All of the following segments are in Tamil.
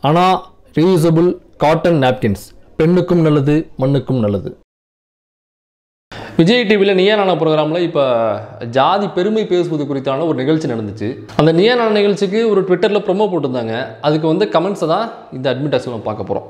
ஆனால் ரீயூசபிள் காட்டன் நாப்கின்ஸ் பெண்ணுக்கும் நல்லது மண்ணுக்கும் நல்லது விஜய் டிவியில் நியா நானா ப்ரோக்ராமில் இப்போ ஜாதி பெருமை பேசுவது குறித்தான ஒரு நிகழ்ச்சி நடந்துச்சு அந்த நியா நானா நிகழ்ச்சிக்கு ஒரு ட்விட்டரில் ப்ரொமோ போட்டிருந்தாங்க அதுக்கு வந்து கமெண்ட்ஸை தான் இந்த அட்மிட்டாஸ் நம்ம பார்க்க போகிறோம்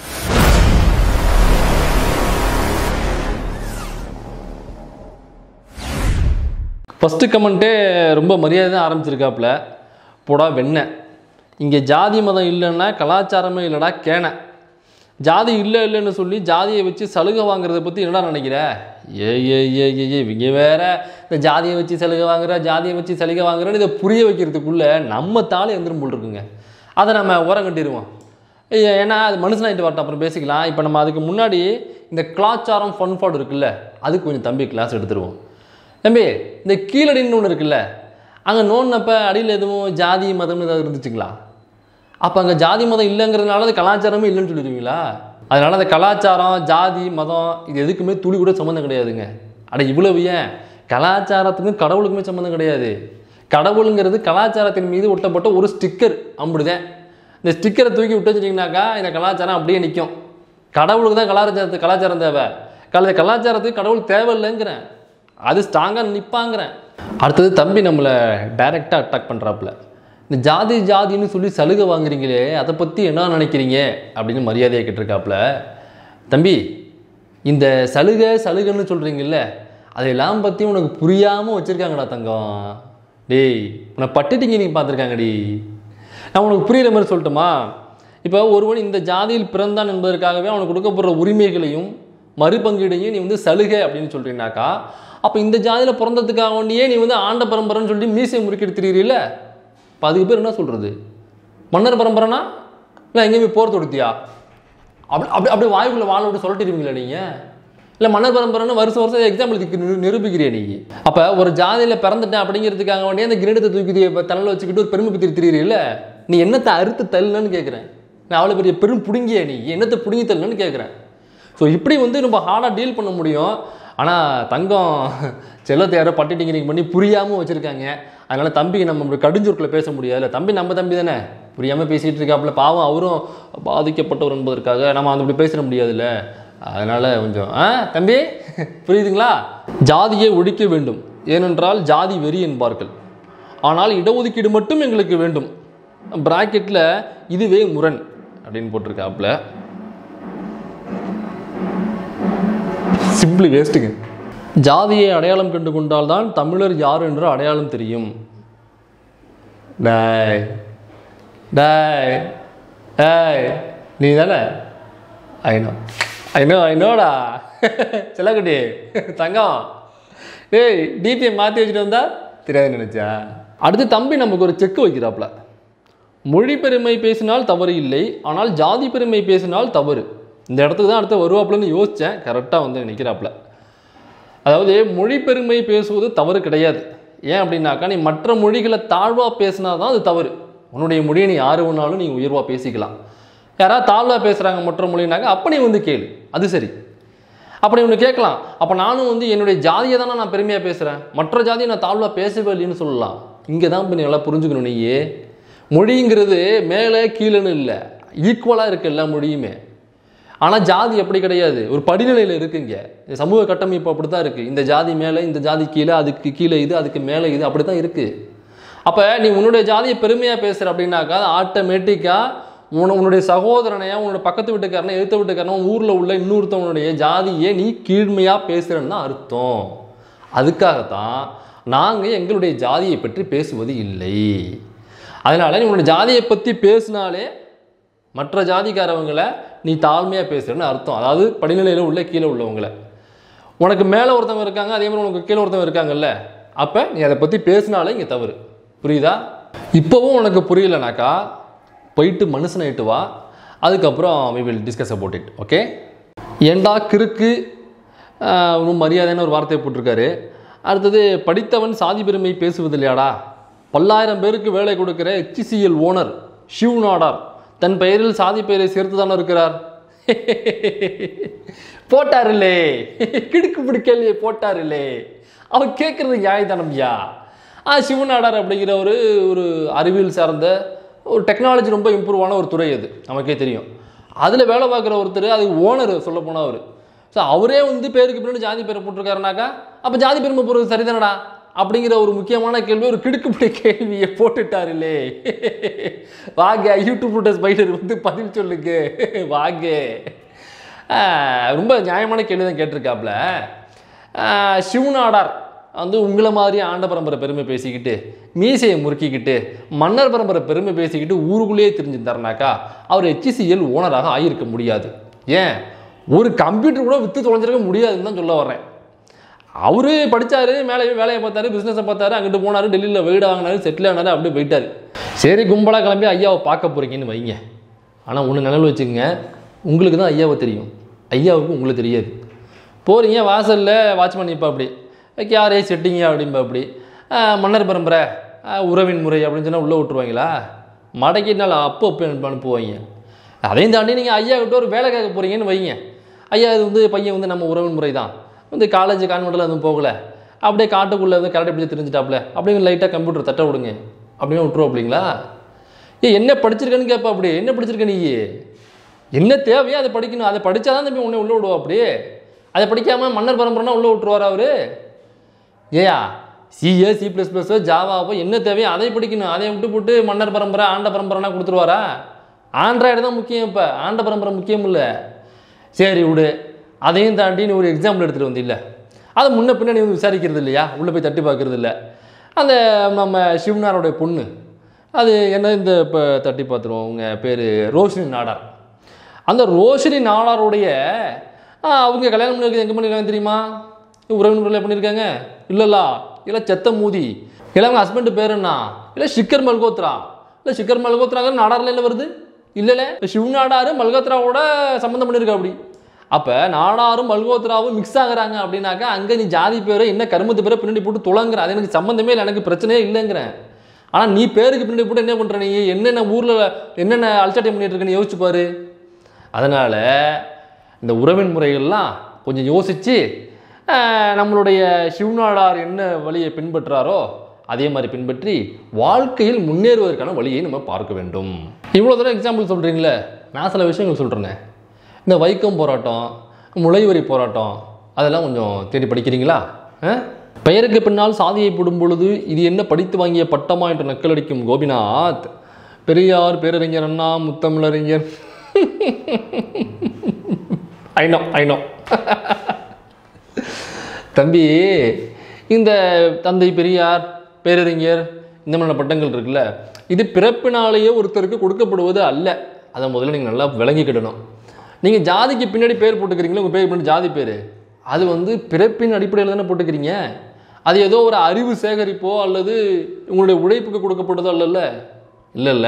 ஃபஸ்ட்டு கமெண்ட்டே ரொம்ப மரியாதை தான் ஆரம்பிச்சிருக்காப்புல போடா வெண்ணெய் இங்கே ஜாதி மதம் இல்லைன்னா கலாச்சாரமே இல்லைடா கேனை ஜாதி இல்லை இல்லைன்னு சொல்லி ஜாதியை வச்சு சலுகை வாங்குறத பற்றி என்னடா நினைக்கிற ஏ ஏ ஏ ஏ ஏ இவங்க வேற இந்த ஜாதியை வச்சு சலுகை வாங்குற ஜாதியை வச்சு சலுகை வாங்குறேன்னு இதை புரிய வைக்கிறதுக்குள்ள நம்ம தாளை எந்திரம் போல் இருக்குங்க அதை நம்ம ஓரம் கட்டிடுவோம் ஏ- ஏன்னா அது மனுஷனாயிட்டு வரட்டும் அப்புறம் பேசிக்கலாம் இப்போ நம்ம அதுக்கு முன்னாடி இந்த கலாச்சாரம் ஃபன் ஃபாட் இருக்குல்ல அதுக்கு கொஞ்சம் தம்பி கிளாஸ் எடுத்துருவோம் தம்பி இந்த கீழடின்னு ஒன்று இருக்குல்ல அங்கே நோண்டினப்ப அடியில் எதுவும் ஜாதி மதம்னு ஏதாவது இருந்துச்சுங்களா அப்போ அங்கே ஜாதி மதம் இல்லைங்கிறதுனால அது கலாச்சாரமே இல்லைன்னு சொல்லிடுவீங்களா அதனால அந்த கலாச்சாரம் ஜாதி மதம் இது எதுக்குமே துளி கூட சம்மந்தம் கிடையாதுங்க அட இவ்வளவு ஏன் கலாச்சாரத்துக்கும் கடவுளுக்குமே சம்மந்தம் கிடையாது கடவுளுங்கிறது கலாச்சாரத்தின் மீது ஒட்டப்பட்ட ஒரு ஸ்டிக்கர் அம்பிடுதேன் இந்த ஸ்டிக்கரை தூக்கி விட்டு வச்சிட்டிங்கனாக்கா இந்த கலாச்சாரம் அப்படியே நிற்கும் கடவுளுக்கு தான் கலாச்சாரத்து கலாச்சாரம் தேவை கல கலாச்சாரத்துக்கு கடவுள் தேவையில்லைங்கிறேன் அது ஸ்ட்ராங்காக நிற்பாங்கிறேன் அடுத்தது தம்பி நம்மளை டைரெக்டாக அட்டாக் பண்ணுறாப்புல இந்த ஜாதி ஜாதின்னு சொல்லி சலுகை வாங்குறீங்களே அதை பற்றி என்ன நினைக்கிறீங்க அப்படின்னு மரியாதையை கேட்டிருக்காப்புல தம்பி இந்த சலுகை சலுகைன்னு சொல்கிறீங்கல்ல அதையெல்லாம் பற்றி உனக்கு புரியாமல் வச்சுருக்காங்கடா தங்கம் டேய் உன்னை பட்டுட்டிங்க நீ பார்த்துருக்காங்கடி நான் உனக்கு புரியுற மாதிரி சொல்லட்டுமா இப்போ ஒருவன் இந்த ஜாதியில் பிறந்தான் என்பதற்காகவே அவனுக்கு கொடுக்கப்படுற உரிமைகளையும் மறுபங்கீடையும் நீ வந்து சலுகை அப்படின்னு சொல்றீங்கனாக்கா அப்போ இந்த ஜாதியில் பிறந்ததுக்காக வேண்டியே நீ வந்து ஆண்ட பரம்பரைன்னு சொல்லிட்டு மீசை முறுக்கிட்டு திரியிறீல்ல இப்போ அதுக்கு பேர் என்ன சொல்கிறது மன்னர் பரம்பரைனா இல்லை எங்கேயும் போய் போர் தொடுத்தியா அப்படி அப்படி அப்படியே வாய்க்குள்ளே வாழ விட்டு சொல்லிட்டுருவீங்களா நீங்கள் இல்லை மன்னர் பரம்பரைன்னு வருஷம் வருஷம் எக்ஸாம்பிள் நிரு நிரூபிக்கிறியா நீ அப்போ ஒரு ஜாதியில் பிறந்துட்டேன் அப்படிங்கிறதுக்காக வேண்டிய அந்த கிரீடத்தை தூக்கி இப்போ தலையில் வச்சுக்கிட்டு ஒரு பெருமை பற்றி திரியிறீல்ல நீ என்னத்தை அறுத்து தள்ளுன்னு கேட்குறேன் நான் அவ்வளோ பெரிய பெரும் புடுங்கிய நீ என்னத்தை புடுங்கி தள்ளுன்னு கேட்குறேன் ஸோ இப்படி வந்து நம்ம ஹார்டாக டீல் பண்ண முடியும் ஆனால் தங்கம் செல்லத்தை யாரோ பட்டிட்டிங்கரிங் பண்ணி புரியாமல் வச்சுருக்காங்க அதனால் தம்பிக்கு நம்ம இப்படி கடிஞ்சொற்களை பேச முடியாதுல்ல தம்பி நம்ம தம்பி தானே புரியாமல் பேசிகிட்டு இருக்காப்புல பாவம் அவரும் பாதிக்கப்பட்டவர் என்பதற்காக நம்ம அந்த இப்படி பேசிட முடியாதுல்ல அதனால் கொஞ்சம் ஆ தம்பி புரியுதுங்களா ஜாதியை ஒழிக்க வேண்டும் ஏனென்றால் ஜாதி வெறி என்பார்கள் ஆனால் இடஒதுக்கீடு மட்டும் எங்களுக்கு வேண்டும் பிராக்கெட்டில் இதுவே முரண் அப்படின்னு போட்டிருக்காப்புல சிம்பிளி வேஸ்ட்டுங்க ஜாதியை அடையாளம் கண்டு கொண்டால்தான் தமிழர் யார் என்று அடையாளம் தெரியும் டேய் டேய் டேய் நீ தானே ஐநோ ஐநோ ஐநோடா செல்லக்குட்டி தங்கம் டேய் டிபியை மாற்றி வச்சுட்டு வந்தா தெரியாது நினச்சா அடுத்து தம்பி நமக்கு ஒரு செக் வைக்கிறாப்புல மொழி பெருமை பேசினால் தவறு இல்லை ஆனால் ஜாதி பெருமை பேசினால் தவறு இந்த இடத்துக்கு தான் அடுத்து வருவாப்புலன்னு யோசித்தேன் கரெக்டாக வந்து நிற்கிறாப்புல அதாவது மொழி பெருமை பேசுவது தவறு கிடையாது ஏன் அப்படின்னாக்கா நீ மற்ற மொழிகளை தாழ்வாக பேசினா தான் அது தவறு உன்னுடைய மொழியை நீ யாரு வேணாலும் நீ உயர்வாக பேசிக்கலாம் யாராவது தாழ்வாக பேசுகிறாங்க மற்ற மொழினாக்கா அப்போ நீ வந்து கேளு அது சரி அப்படி ஒன்று கேட்கலாம் அப்போ நானும் வந்து என்னுடைய ஜாதியை தானே நான் பெருமையாக பேசுகிறேன் மற்ற ஜாதியை நான் தாழ்வாக பேசவே இல்லைன்னு சொல்லலாம் இங்கே தான் இப்போ நீ நல்லா புரிஞ்சுக்கணும் நீயே மொழிங்கிறது மேலே கீழேன்னு இல்லை ஈக்குவலாக இருக்கு எல்லா மொழியுமே ஆனால் ஜாதி அப்படி கிடையாது ஒரு படிநிலையில் இருக்குங்க இந்த சமூக கட்டமைப்பு அப்படி தான் இருக்குது இந்த ஜாதி மேலே இந்த ஜாதி கீழே அதுக்கு கீழே இது அதுக்கு மேலே இது அப்படி தான் இருக்குது அப்போ நீ உன்னுடைய ஜாதியை பெருமையாக பேசுகிற அப்படின்னாக்கா ஆட்டோமேட்டிக்காக உன உன்னுடைய சகோதரனையா உன்னோட பக்கத்து வீட்டுக்காரனை எழுத்த வீட்டுக்காரனும் ஊரில் உள்ள இன்னொருத்தவனுடைய ஜாதியை நீ கீழ்மையாக பேசுகிறன்னு தான் அர்த்தம் அதுக்காகத்தான் நாங்கள் எங்களுடைய ஜாதியை பற்றி பேசுவது இல்லை அதனால் நீ உன்னோட ஜாதியை பற்றி பேசினாலே மற்ற ஜாதிக்காரவங்களை நீ தாழ்மையாக பேசுகிறன்னு அர்த்தம் அதாவது படிநிலையில் உள்ள கீழே உள்ளவங்களை உனக்கு மேலே ஒருத்தவங்க இருக்காங்க அதே மாதிரி உனக்கு கீழே ஒருத்தவங்க இருக்காங்கல்ல அப்போ நீ அதை பற்றி பேசினாலே இங்கே தவறு புரியுதா இப்போவும் உனக்கு புரியலனாக்கா போயிட்டு மனுஷனாயிட்டு வா அதுக்கப்புறம் we will discuss about it okay ஏண்டா கிறுக்கு ஆஹ், இன்னும் மரியாதைன்னு ஒரு வார்த்தையை போட்டிருக்காரு அடுத்தது படித்தவன் சாதி பெருமை பேசுவது இல்லையாடா பல்லாயிரம் பேருக்கு வேலை கொடுக்கிற HCL ஓனர் ஷிவ் நாடார் தன் பெயரில் சாதி பெயரை சேர்த்து தானே இருக்கிறார் போட்டாருல்லே கிடுக்கு பிடி கேள்வியை போட்டாருல்லே அவன் கேட்குறது நியாயதானம்யா ஆ சிவநாடார் அப்படிங்கிற ஒரு ஒரு அறிவியல் சார்ந்த ஒரு டெக்னாலஜி ரொம்ப இம்ப்ரூவ் ஆன ஒரு துறை அது நமக்கே தெரியும் அதில் வேலை பார்க்குற ஒருத்தர் அது ஓனர் சொல்ல போனால் அவர் ஸோ அவரே வந்து பேருக்கு பின்னாடி ஜாதி பேரை போட்டிருக்காருனாக்கா அப்போ ஜாதி பெருமை போகிறது சரிதானடா அப்படிங்கிற ஒரு முக்கியமான கேள்வி ஒரு கிடுக்குப்பிடி கேள்வியை போட்டுட்டாருலே வாங்க யூடியூப் ஸ்பைடர் வந்து பதில் சொல்லுங்க வாங்க ஆஹ் ரொம்ப நியாயமான கேள்வி தான் கேட்டிருக்காப்புல ஆஹ் சிவநாடார் வந்து உங்களை மாதிரி ஆண்ட பரம்பரை பெருமை பேசிக்கிட்டு மீசையை முறுக்கிக்கிட்டு மன்னர் பரம்பரை பெருமை பேசிக்கிட்டு ஊருக்குள்ளேயே தெரிஞ்சிருந்தாருனாக்கா அவர் ஹெச்சிசிஎல் ஓனராக ஆகியிருக்க முடியாது ஏன் ஒரு கம்ப்யூட்டர் கூட விற்று தொலைஞ்சிருக்க முடியாதுன்னு தான் சொல்ல வர்றேன் அவரு படிச்சாரு மேலே வேலையை பார்த்தாரு பிஸ்னஸை பார்த்தாரு அங்கிட்டு போனாரு டெல்லியில் வீடு வாங்கினாரு செட்டில் ஆனாரு அப்படியே போயிட்டாரு சரி கும்பலாக கிளம்பி ஐயாவை பார்க்க போறீங்கன்னு வைங்க ஆனால் ஒன்று நினைவு வச்சுக்கோங்க உங்களுக்கு தான் ஐயாவை தெரியும் ஐயாவுக்கு உங்களுக்கு தெரியாது போகிறீங்க வாசலில் வாட்ச்மேன் இப்போ அப்படி யாரே செட்டிங்க அப்படிம்பா அப்படி ஆஹ் மன்னர் பரம்பரை ஆஹ் உறவின் முறை அப்படின்னு சொன்னால் உள்ளே விட்டுருவாங்களா மடக்கினால அப்போ அப்போ அனுப்புவாங்க அதையும் தாண்டி நீங்கள் ஐயா கிட்ட ஒரு வேலை கேட்க போகிறீங்கன்னு வைங்க ஐயா இது வந்து பையன் வந்து நம்ம உறவின் முறை தான் வந்து காலேஜ் கான்வெண்ட்டில் எதுவும் போகலை அப்படியே காட்டுக்குள்ளே வந்து கரெக்டாக பிடிச்சி தெரிஞ்சுட்டாப்புல அப்படிங்க லைட்டாக கம்ப்யூட்டர் தட்ட விடுங்க அப்படின்னு விட்டுருவோம் அப்படிங்களா ஏ என்ன படிச்சிருக்கேன்னு கேட்பா அப்படி என்ன படிச்சிருக்க நீ என்ன தேவையோ அதை படிக்கணும் அதை படித்தா தான் தம்பி உன்னை உள்ளே விடுவா அப்படியே அதை படிக்காமல் மன்னர் பரம்பரைனா உள்ளே விட்டுருவாரா அவரு ஏயா சிஏ சி ப்ளஸ் ப்ளஸ் ஜாவாவோ என்ன தேவையோ அதை படிக்கணும் அதை விட்டு போட்டு மன்னர் பரம்பரை ஆண்ட பரம்பரைனா கொடுத்துருவாரா ஆண்ட்ராய்டு தான் முக்கியம் இப்போ ஆண்ட பரம்பரை முக்கியம் இல்லை சரி விடு அதையும் தாண்டி நீ ஒரு எக்ஸாம்பிள் எடுத்துகிட்டு வந்தில்ல அதை முன்ன பின்ன நீ வந்து விசாரிக்கிறது இல்லையா உள்ளே போய் தட்டி பார்க்கறது இல்லை அந்த நம்ம சிவனாரோடைய பொண்ணு அது என்ன இந்த இப்போ தட்டி பார்த்துருவோம் உங்கள் பேர் ரோஷினி நாடார் அந்த ரோஷினி நாடாருடைய ஆ, அவங்க கல்யாணம் பண்ணி எங்கே பண்ணியிருக்காங்க தெரியுமா உறவின் முறையில் பண்ணியிருக்காங்க இல்லைல்ல இல்லை செத்த மூதி இல்லை அவங்க ஹஸ்பண்ட் பேர் என்ன இல்லை ஷிக்கர் மல்கோத்ரா இல்லை ஷிக்கர் மல்கோத்ராங்க நாடாரில் என்ன வருது இல்லைல்ல சிவ் நாடாரு மல்கோத்ராவோட சம்மந்தம் பண்ணியிருக்கா அப்படி அப்போ நாடாரும் மல்கோத்ராவும் மிக்ஸ் ஆகுறாங்க அப்படின்னாக்கா அங்கே நீ ஜாதி பேரை என்ன கருமத்து பேரை பின்னாடி போட்டு துளங்குற அது எனக்கு சம்மந்தமே இல்லை எனக்கு பிரச்சனையே இல்லைங்கிறேன் ஆனால் நீ பேருக்கு பின்னாடி போட்டு என்ன பண்ணுற நீ என்னென்ன ஊரில் என்னென்ன அல்சாட்டியம் பண்ணிட்டு இருக்கேன்னு யோசிச்சு பாரு அதனால் இந்த உறவின் முறைகள்லாம் கொஞ்சம் யோசித்து நம்மளுடைய சிவநாடார் என்ன வழியை பின்பற்றாரோ அதே மாதிரி பின்பற்றி வாழ்க்கையில் முன்னேறுவதற்கான வழியை நம்ம பார்க்க வேண்டும் இவ்வளோ தூரம் எக்ஸாம்பிள் சொல்கிறீங்களே நான் சில விஷயங்கள் சொல்கிறேனே இந்த வைக்கம் போராட்டம் முளைவரி போராட்டம் அதெல்லாம் கொஞ்சம் தேடி படிக்கிறீங்களா ஆ? பெயருக்கு பின்னால் சாதியை போடும் பொழுது இது என்ன படித்து வாங்கிய பட்டமா என்று நக்கலடிக்கும் கோபிநாத் பெரியார் பேரறிஞர் அண்ணா முத்தமிழறிஞர் ஐநோ ஐநோ தம்பி இந்த தந்தை பெரியார் பேரறிஞர் இந்த மாதிரியான பட்டங்கள் இருக்குல்ல இது பிறப்பினாலேயே ஒருத்தருக்கு கொடுக்கப்படுவது அல்ல அதை முதல்ல நீங்கள் நல்லா விளங்கிக்கிடணும் நீங்கள் ஜாதிக்கு பின்னாடி பேர் போட்டுக்கிறீங்களா உங்கள் பேர் பின்னாடி ஜாதி பேர் அது வந்து பிறப்பின் அடிப்படையில் தானே போட்டுக்கிறீங்க அது ஏதோ ஒரு அறிவு சேகரிப்போ அல்லது உங்களுடைய உழைப்புக்கு கொடுக்கப்பட்டதோ அல்லல்ல இல்லைல்ல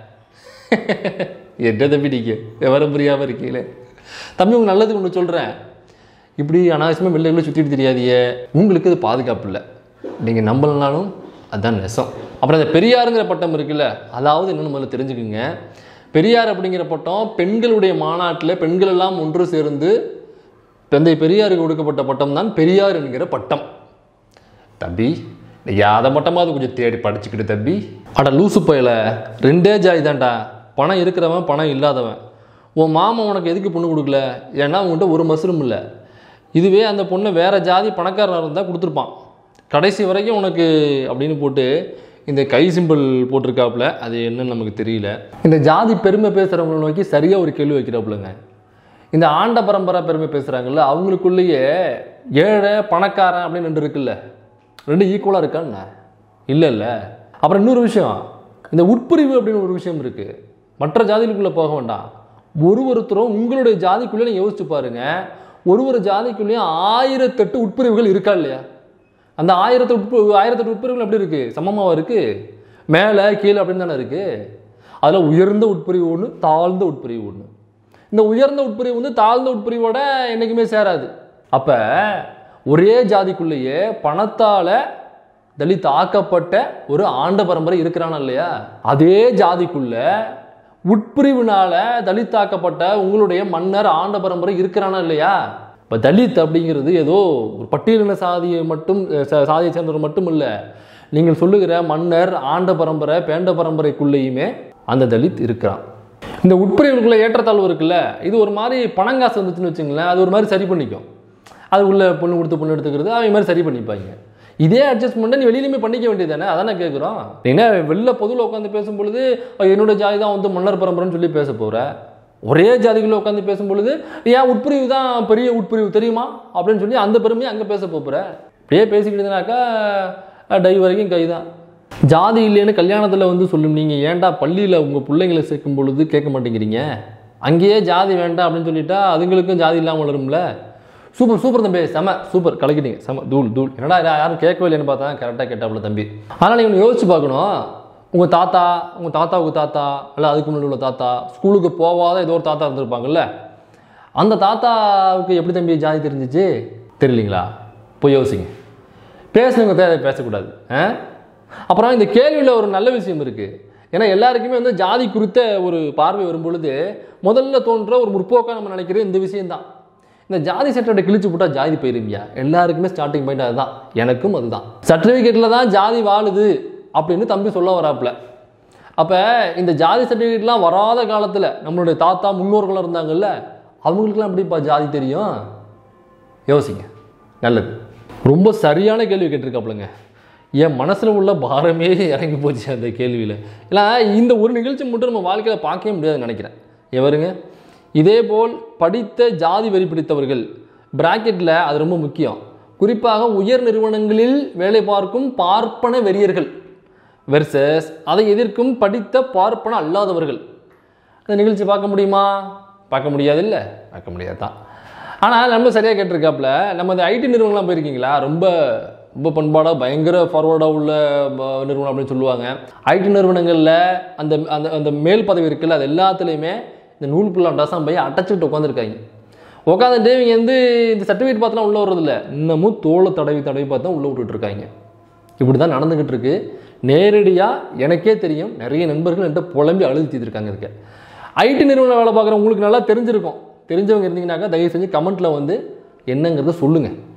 என்ன தம்பி நீங்கள் விவரம் புரியாமல் இருக்கீங்களே தம்பி உங்களுக்கு நல்லதுக்கு ஒன்று சொல்கிறேன் இப்படி அனாவசியமாக வெளில வெளில சுற்றிட்டு தெரியாதியே உங்களுக்கு அது பாதுகாப்பு இல்லை நீங்கள் நம்பலனாலும் அதுதான் நெசம் அப்புறம் இந்த பெரியாருங்கிற பட்டம் இருக்குல்ல அதாவது என்னன்னு முதல்ல தெரிஞ்சுக்குங்க பெரியார் அப்படிங்கிற பட்டம் பெண்களுடைய மாநாட்டில் பெண்கள் எல்லாம் ஒன்று சேர்ந்து தந்தை பெரியாருக்கு கொடுக்கப்பட்ட பட்டம் தான் பெரியார் என்கிற பட்டம் தம்பி நீ அதை மட்டுமாவது கொஞ்சம் தேடி படிச்சுக்கிட்டு தம்பி அட லூசு பயல ரெண்டே ஜாதி தான்டா பணம் இருக்கிறவன் பணம் இல்லாதவன் உன் மாமன் உனக்கு எதுக்கு பொண்ணு கொடுக்கல ஏன்னா உன்கிட்ட ஒரு மசரும் இல்லை இதுவே அந்த பொண்ணை வேற ஜாதி பணக்காரனாக இருந்தால் கொடுத்துருப்பான் கடைசி வரைக்கும் உனக்கு அப்படின்னு போட்டு இந்த கை சிம்பிள் போட்டிருக்காப்புல அது என்னன்னு நமக்கு தெரியல இந்த ஜாதி பெருமை பேசுகிறவங்களை நோக்கி சரியாக ஒரு கேள்வி வைக்கிறாப்புலங்க இந்த ஆண்ட பரம்பரை பெருமை பேசுகிறாங்கல்ல அவங்களுக்குள்ளேயே ஏழை பணக்காரன் அப்படின்னு ரெண்டு இருக்குல்ல ரெண்டு ஈக்குவலாக இருக்கான்னு இல்லை இல்லை அப்புறம் இன்னொரு விஷயம் இந்த உட்பிரிவு அப்படின்னு ஒரு விஷயம் இருக்குது மற்ற ஜாதிகளுக்குள்ளே போக வேண்டாம் ஒரு ஒருத்தரும் உங்களுடைய ஜாதிக்குள்ளே நீங்கள் யோசிச்சு பாருங்க ஒரு ஒரு ஜாதிக்குள்ளேயும் ஆயிரத்தெட்டு உட்பிரிவுகள் இருக்கா இல்லையா அந்த ஆயிரத்து உட்பு ஆயிரத்தெட்டு உட்பிரிவுகள் எப்படி இருக்குது சமமாக இருக்குது மேலே கீழே அப்படின்னு தானே இருக்குது அதில் உயர்ந்த உட்பிரிவு ஒன்று தாழ்ந்த உட்பிரிவு ஒன்று இந்த உயர்ந்த உட்பிரிவு வந்து தாழ்ந்த உட்பிரிவோட என்றைக்குமே சேராது அப்போ ஒரே ஜாதிக்குள்ளேயே பணத்தால் தலித் ஆக்கப்பட்ட ஒரு ஆண்ட பரம்பரை இருக்கிறானா இல்லையா அதே ஜாதிக்குள்ள உட்பிரிவுனால தலித் ஆக்கப்பட்ட உங்களுடைய மன்னர் ஆண்ட பரம்பரை இருக்கிறானா இல்லையா இப்போ தலித் அப்படிங்கிறது ஏதோ ஒரு பட்டியலின சாதியை மட்டும் ச- சாதியை சேர்ந்தவர் மட்டும் இல்லை நீங்கள் சொல்லுகிற மன்னர் ஆண்ட பரம்பரை பேண்ட பரம்பரைக்குள்ளேயுமே அந்த தலித் இருக்கிறான் இந்த உட்பிரிவுக்குள்ள ஏற்றத்தாழ்வு இருக்குல்ல இது ஒரு மாதிரி பணங்காசு வந்துச்சுன்னு வச்சுங்களேன் அது ஒரு மாதிரி சரி பண்ணிக்கும் அது உள்ள பொண்ணு கொடுத்து பொண்ணு எடுத்துக்கிறது அவங்க மாதிரி சரி பண்ணிப்பாங்க இதே அட்ஜஸ்ட்மெண்ட்டை நீ வெளியிலுமே பண்ணிக்க வேண்டியது தானே அதானே கேட்குறோம் என்ன வெளில பொதுவில் உட்காந்து பேசும்பொழுது "அஹ், என்னோட ஜாதி தான் வந்து மன்னர் பரம்பரைன்னு சொல்லி பேச போகிற ஒரே ஜாதிக்குள்ள உட்காந்து பேசும்பொழுது ஏன் உட்பிரிவு தான் பெரிய உட்பிரிவு தெரியுமா அப்படின்னு சொல்லி அந்த பெருமையை அங்கே பேச போகிற அப்படியே பேசிக்கிட்டுனாக்கா டை வரைக்கும் கை தான் ஜாதி இல்லைன்னு கல்யாணத்தில் வந்து சொல்லும் நீங்கள் ஏன்டா பள்ளியில் உங்கள் பிள்ளைங்களை சேர்க்கும் பொழுது கேட்க மாட்டேங்கிறீங்க அங்கேயே ஜாதி வேண்டாம் அப்படின்னு சொல்லிட்டா அதுங்களுக்கும் ஜாதி இல்லாமல் வளரும்ல சூப்பர் சூப்பர் தம்பி செம சூப்பர் கலக்கிட்டீங்க செம தூள் தூள் என்னடா இதை யாரும் கேட்கவே இல்லைன்னு பார்த்தா கரெக்டாக கேட்டாப்புல தம்பி ஆனால் நீங்கள் ஒன்று யோசிச்சு பார்க்கணும் உங்கள் தாத்தா உங்கள் தாத்தாவுக்கு தாத்தா இல்லை அதுக்கு முன்னாடி உள்ள தாத்தா ஸ்கூலுக்கு போகாத ஏதோ ஒரு தாத்தா இருந்திருப்பாங்கல்ல அந்த தாத்தாவுக்கு எப்படி தம்பி ஜாதி தெரிஞ்சிச்சு தெரியலீங்களா போய் யோசிங்க பேசுனவங்க தேவை பேசக்கூடாது ஆ? அப்புறம் இந்த கேள்வியில் ஒரு நல்ல விஷயம் இருக்குது ஏன்னா எல்லாருக்குமே வந்து ஜாதி குறித்த ஒரு பார்வை வரும் பொழுது முதல்ல தோன்ற ஒரு முற்போக்காக நம்ம நினைக்கிறது இந்த விஷயம்தான் இந்த ஜாதி சர்டிஃபிகேட் கிழிச்சு போட்டால் ஜாதி போயிருவியா எல்லாருக்குமே ஸ்டார்டிங் பாயிண்ட் அதுதான் எனக்கும் அதுதான் சர்டிஃபிகேட்டில் தான் ஜாதி வாழுது அப்படின்னு தம்பி சொல்ல வராப்புல அப்போ இந்த ஜாதி சர்டிஃபிகேட்லாம் வராத காலத்தில் நம்மளுடைய தாத்தா முன்னோர்கள் இருந்தாங்கல்ல அவங்களுக்குலாம் எப்படிப்பா ஜாதி தெரியும் யோசிங்க நல்லது ரொம்ப சரியான கேள்வி கேட்டிருக்காப்புலங்க என் மனசில் உள்ள பாரமே இறங்கி போச்சு அந்த கேள்வியில் இல்லை இந்த ஒரு நிகழ்ச்சி மட்டும் நம்ம வாழ்க்கையில் பார்க்கவே முடியாதுன்னு நினைக்கிறேன் எவருங்க இதேபோல் படித்த ஜாதி வரி பிடித்தவர்கள் பிராக்கெட்டில் அது ரொம்ப முக்கியம் குறிப்பாக உயர் நிறுவனங்களில் வேலை பார்க்கும் பார்ப்பன வெறியர்கள் வெர்சஸ் அதை எதிர்க்கும் படித்த பார்ப்பன அல்லாதவர்கள் அந்த நிகழ்ச்சி பார்க்க முடியுமா பார்க்க முடியாது இல்லை பார்க்க முடியாது தான் ஆனால் நம்ம சரியாக கேட்டிருக்காப்புல நம்ம இந்த ஐடி நிறுவனம்லாம் போயிருக்கீங்களா ரொம்ப ரொம்ப பண்பாடாக பயங்கர ஃபார்வர்டாக உள்ள ப- நிறுவனம் அப்படின்னு சொல்லுவாங்க ஐடி நிறுவனங்களில் அந்த அந்த அந்த மேல் பதவி இருக்குல்ல அது எல்லாத்துலேயுமே இந்த நூல்குள்ளா டசாம் போய் அடைச்சிட்டு உட்காந்துருக்காங்க உட்காந்துட்டு இவங்க வந்து இந்த சர்டிஃபிகேட் பார்த்தலாம் உள்ளே வர்றதில்ல இன்னமும் தோலை தடவி தடவி பார்த்தா உள்ளே விட்டுட்டு இருக்காங்க இப்படி தான் நடந்துக்கிட்டு இருக்கு நேரடியாக எனக்கே தெரியும் நிறைய நண்பர்கள் என்கிட்ட புலம்பி அழுது தீர்த்துருக்காங்க இதுக்கு ஐடி நிறுவனம் வேலை பார்க்குற உங்களுக்கு நல்லா தெரிஞ்சிருக்கும் தெரிஞ்சவங்க இருந்தீங்கன்னாக்கா தயவு செஞ்சு கமெண்ட்டில் வந்து என்னங்கிறத சொல்லுங்கள்